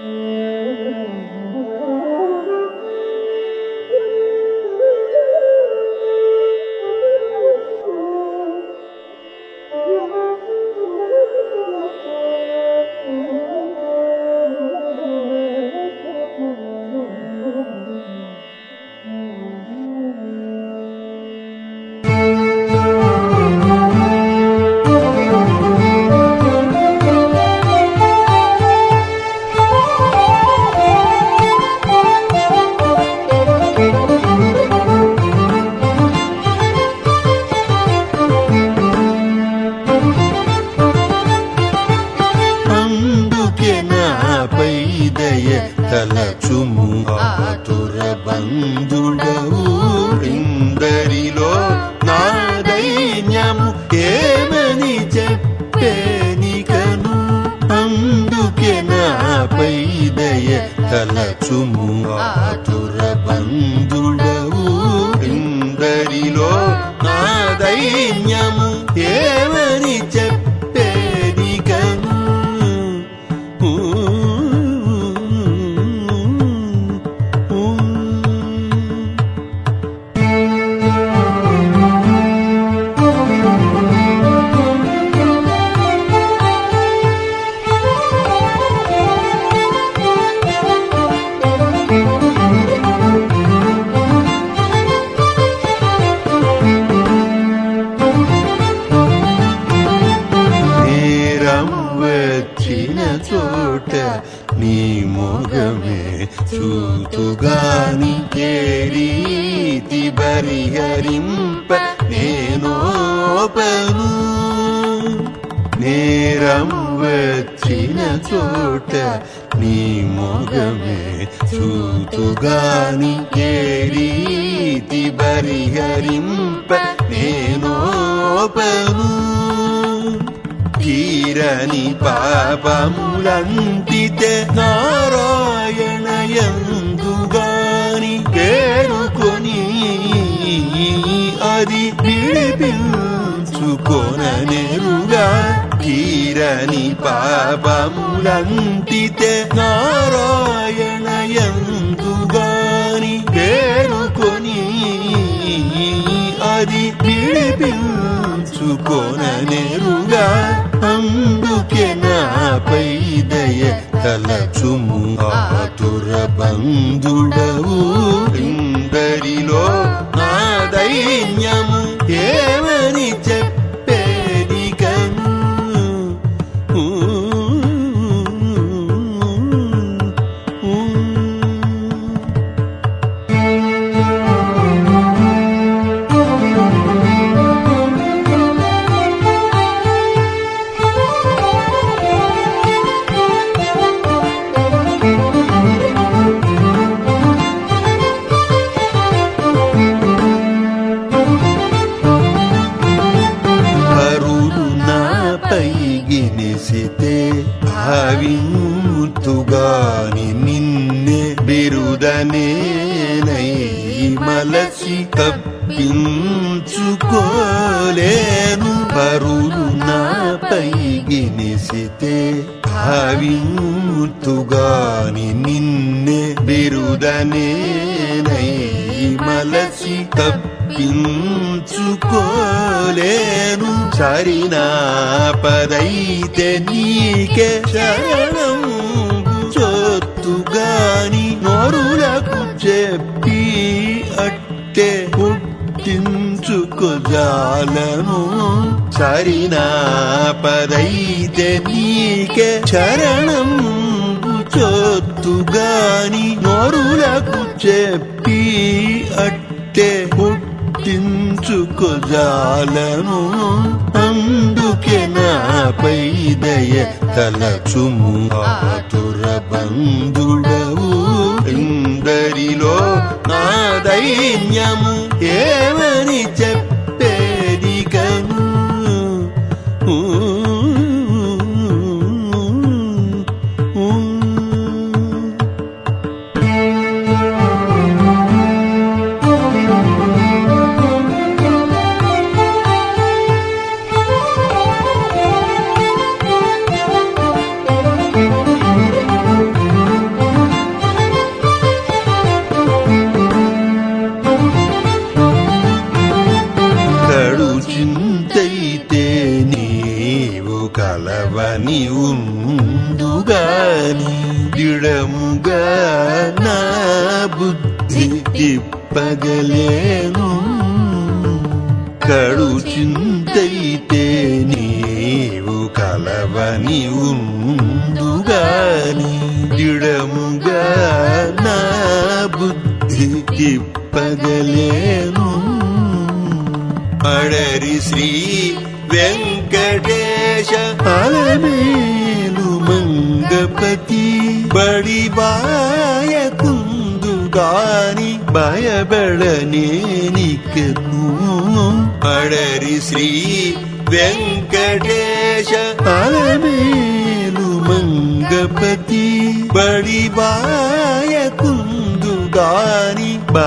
అందుకే నాపై దయ తలచుము ఆతుర బంధుడవు ఇందరిలో నా దైన్యము ఏమని చెప్పేనికను అందుకే నాపై దయ తలచుము ఆతుర బంధుడవు ఇందరిలో నా దైన్యము ఏమని చెప్పేనికను నేరం వచ్చిన చోట నీ మొగమే చూతుగాని ఏ రీతి బరిహరింప నేనోపను నేరం వచ్చిన చోట నీ మొగమే చూతుగాని ఏ రీతి బరిహరింప నేనోపను తీరని పాపములంటితే నారాయణయందుగాని పేరుకొని అది విడిపించుకొననేరుగా తీరని పాపములంటితే నారాయణయందుగాని పేరుకొని అది విడిపించుకొననేరుగా అందుకే నాపై దయ తలచుము ఆతుర బంధుడవు ఇందరిలో నా దైన్యము ఏమని చెప్పేదికను పరులు నాపై గినిసితే భావింతుగాని నిన్నే బిరుదనేనై మలసి తప్పించుకోలేను పరులు నాపై గినిసితే భావింతుగాని నిన్నే బిరుదనేనై మలసి తప్పించుకోలేను సరినా పదైతే నీకే శరణం చొత్తుగాని నోరులకు చెప్పి అట్టే పుట్టించుకోజాలను సరినా పదైతే నీకే శరణం చొత్తుగాని నోరులకు చెప్పి అట్టే పుట్టించుకోజాలను అందుకే నాపై దయ తలచుము ఆతుర బంధుడవు ఇందరిలో నా దైన్యము ఏమని చెప్పేదికను ఉందుగాని దిడముగా నా బుద్ధి తిప్పగలేను కడు చింతైతే నీవు కలవని ఉందుగాని దిడముగా నా బుద్ధి తిప్పగలేను అడరి శ్రీ వెంకటేశ అలమేలు మంగపతి బడిబాయకుందు గాని భయబడనేనికను అడరి శ్రీ వెంకటేశ అలమేలు మంగపతి బడిబాయకుందు గాని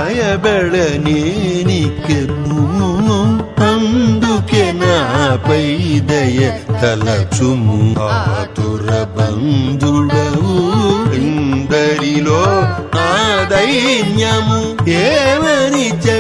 భయబడనేనికను అందుకే నాపై దయ తలచుము ఆతుర బంధుడవు ఇందరిలో నా దైన్యము ఏమని చె